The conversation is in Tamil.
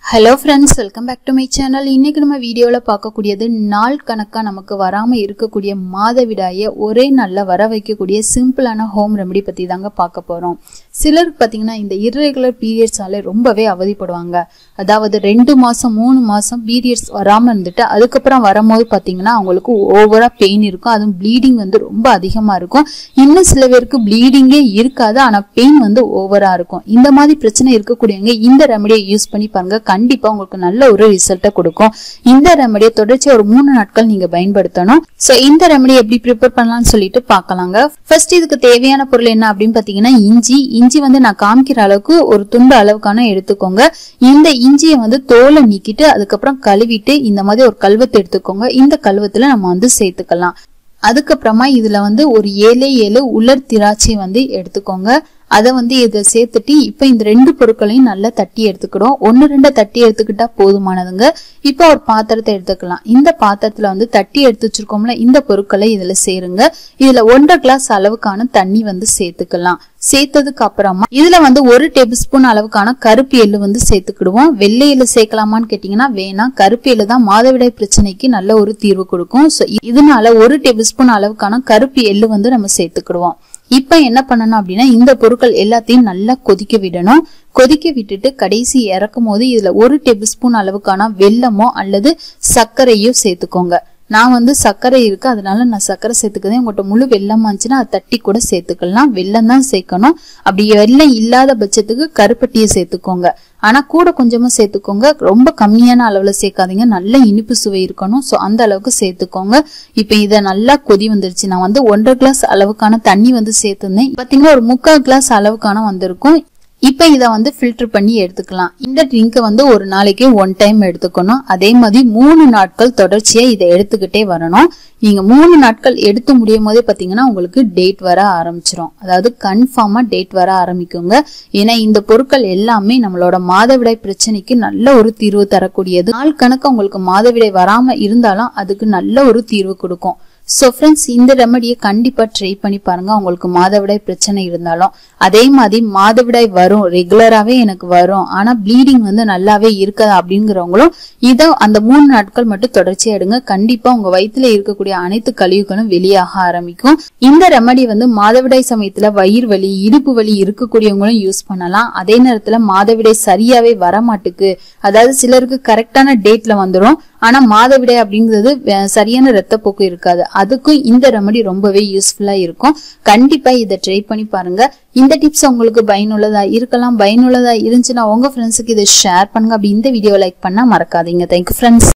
hello friends welcome back to my channel இன்னைக்கு நம்ம வீடியோவில் பார்க்கக்கூடியது நாள் கணக்காக நமக்கு வராமல் இருக்கக்கூடிய மாதவிடாயை ஒரே நாளில் வர வைக்கக்கூடிய சிம்பிளான ஹோம் ரெமெடி பற்றி தாங்க பார்க்க போகிறோம் சிலருக்கு பார்த்தீங்கன்னா இந்த irregular பீரியட்ஸால ரொம்பவே அவதிப்படுவாங்க அதாவது ரெண்டு மாதம் மூணு மாதம் பீரியட்ஸ் வராமல் இருந்துட்டு அதுக்கப்புறம் வரும்போது பார்த்தீங்கன்னா அவங்களுக்கு ஓவராக பெயின் இருக்கும் அதுவும் ப்ளீடிங் வந்து ரொம்ப அதிகமாக இருக்கும் இன்னும் சில பேருக்கு ப்ளீடிங்கே இருக்காது ஆனால் பெயின் வந்து ஓவராக இருக்கும் இந்த மாதிரி பிரச்சனை இருக்கக்கூடியவங்க இந்த ரெமடியை யூஸ் பண்ணி பாருங்க கண்டிப்பா உங்களுக்கு நல்ல ஒரு ரிசல்ட்டை கொடுக்கும் இந்த ரெமடியை தொடர்ச்சி ஒரு மூணு நாட்கள் நீங்க பயன்படுத்தணும் சோ இந்த ரெமடி எப்படி ப்ரிப்பேர் பண்ணலாம்னு சொல்லிட்டு பார்க்கலாங்க ஃபர்ஸ்ட் இதுக்கு தேவையான பொருள் என்ன அப்படின்னு பாத்தீங்கன்னா இஞ்சி இஞ்சி வந்து நான் காமிக்கிற அளவுக்கு ஒரு துண்டு அளவுக்கான எடுத்துக்கோங்க இந்த இஞ்சியை வந்து தோலை நீக்கிட்டு அதுக்கப்புறம் கழுவிட்டு இந்த மாதிரி ஒரு கல்வத்தை எடுத்துக்கோங்க இந்த கல்வத்துல நம்ம வந்து சேர்த்துக்கலாம் அதுக்கப்புறமா இதுல வந்து ஒரு ஏழே ஏழு உலர் திராட்சை வந்து எடுத்துக்கோங்க அதை வந்து இதை சேர்த்துட்டு இப்போ இந்த ரெண்டு பொருட்களையும் நல்லா தட்டி எடுத்துக்கிடும் ஒன்று ரெண்டை தட்டி எடுத்துக்கிட்டா போதுமானதுங்க இப்போ ஒரு பாத்திரத்தை எடுத்துக்கலாம் இந்த பாத்திரத்துல வந்து தட்டி எடுத்து வச்சிருக்கோம்ல இந்த பொருட்களை இதுல சேருங்க இதுல ஒன்றரை கிளாஸ் அளவுக்கான தண்ணி வந்து சேர்த்துக்கலாம் சேர்த்ததுக்கு அப்புறமா இதுல வந்து ஒரு டேபிள் ஸ்பூன் அளவுக்கான கருப்பு எள்ளு வந்து சேர்த்துக்கிடுவோம் வெள்ளை எள்ளு சேர்க்கலாமான்னு கேட்டீங்கன்னா வேணாம் கருப்பு எள்ளு தான் மாதவிடாய் பிரச்சனைக்கு நல்ல ஒரு தீர்வு கொடுக்கும் ஸோ இதனால ஒரு டேபிள் ஸ்பூன் அளவுக்கான கருப்பு எள்ளு வந்து நம்ம சேர்த்துக்கிடுவோம் இப்ப என்ன பண்ணணும் அப்படின்னா இந்த பொருட்கள் எல்லாத்தையும் நல்லா கொதிக்க விடணும் கொதிக்க விட்டுட்டு கடைசி இறக்கும் போது இதுல ஒரு டேபிள் ஸ்பூன் அளவுக்கான வெல்லமோ அல்லது சர்க்கரையோ சேர்த்துக்கோங்க நான் வந்து சர்க்கரை இருக்கு அதனால நான் சர்க்கரை சேர்த்துக்கிறேன் உங்கள்கிட்ட முழு வெள்ளமா இருந்துச்சுன்னா அதை தட்டி கூட சேர்த்துக்கலாம் வெல்லம் தான் சேர்க்கணும் அப்படி வெல்லம் இல்லாத பட்சத்துக்கு கருப்பட்டியை சேர்த்துக்கோங்க ஆனா கூட கொஞ்சமா சேர்த்துக்கோங்க ரொம்ப கம்மியான அளவுல சேர்க்காதீங்க நல்ல இனிப்பு சுவை இருக்கணும் ஸோ அந்த அளவுக்கு சேர்த்துக்கோங்க இப்போ இதை நல்லா கொதி வந்துருச்சு நான் வந்து ஒன்றரை கிளாஸ் அளவுக்கான தண்ணி வந்து சேர்த்துருந்தேன் பாத்தீங்கன்னா ஒரு முக்கால் கிளாஸ் அளவுக்கான வந்திருக்கும் இப்போ இதை வந்து ஃபில்டர் பண்ணி எடுத்துக்கலாம் இந்த ட்ரிங்கை வந்து ஒரு நாளைக்கு ஒன் டைம் எடுத்துக்கணும் அதே மாதிரி மூணு நாட்கள் தொடர்ச்சியா இதை எடுத்துக்கிட்டே வரணும் நீங்க மூணு நாட்கள் எடுத்து முடியும் போதே பாத்தீங்கன்னா உங்களுக்கு டேட் வர ஆரம்பிச்சிரும் அதாவது கன்ஃபார்மா டேட் வர ஆரம்பிக்குங்க ஏன்னா இந்த பொருட்கள் எல்லாமே நம்மளோட மாதவிடாய் பிரச்சனைக்கு நல்ல ஒரு தீர்வு தரக்கூடியது நாள் கணக்கு உங்களுக்கு மாதவிடாய் வராம இருந்தாலும் அதுக்கு நல்ல ஒரு தீர்வு கொடுக்கும் ஸோ ஃப்ரெண்ட்ஸ் இந்த ரெமடியை கண்டிப்பா ட்ரை பண்ணி பாருங்க உங்களுக்கு மாதவிடாய் பிரச்சனை இருந்தாலும் அதே மாதிரி மாதவிடாய் வரும் ரெகுலராகவே எனக்கு வரும் ஆனா ப்ளீடிங் வந்து நல்லாவே இருக்காது அப்படிங்கிறவங்களும் இதை அந்த மூணு நாட்கள் மட்டும் தொடர்ச்சியா எடுங்க கண்டிப்பா உங்க வயிற்றுல இருக்கக்கூடிய அனைத்து கழிவுகளும் வெளியாக ஆரம்பிக்கும் இந்த ரெமடி வந்து மாதவிடாய் சமயத்துல வயிறு வலி இடுப்பு வலி இருக்கக்கூடியவங்களும் யூஸ் பண்ணலாம் அதே நேரத்துல மாதவிடாய் சரியாவே வரமாட்டுக்கு அதாவது சிலருக்கு கரெக்டான டேட்ல வந்துடும் ஆனா மாதவிடாய் அப்படிங்கிறது அஹ், சரியான ரத்தப்போக்கு இருக்காது அதுக்கும் இந்த ரெமடி ரொம்பவே யூஸ்ஃபுல்லா இருக்கும் கண்டிப்பா இதை ட்ரை பண்ணி பாருங்க இந்த டிப்ஸ் உங்களுக்கு பயனுள்ளதா இருக்கலாம் பயனுள்ளதா இருந்துச்சுன்னா உங்க ஃப்ரெண்ட்ஸுக்கு இதை ஷேர் பண்ணுங்க அப்படி இந்த வீடியோ லைக் பண்ணா மறக்காதீங்க தேங்க்யூ ஃப்ரெண்ட்ஸ்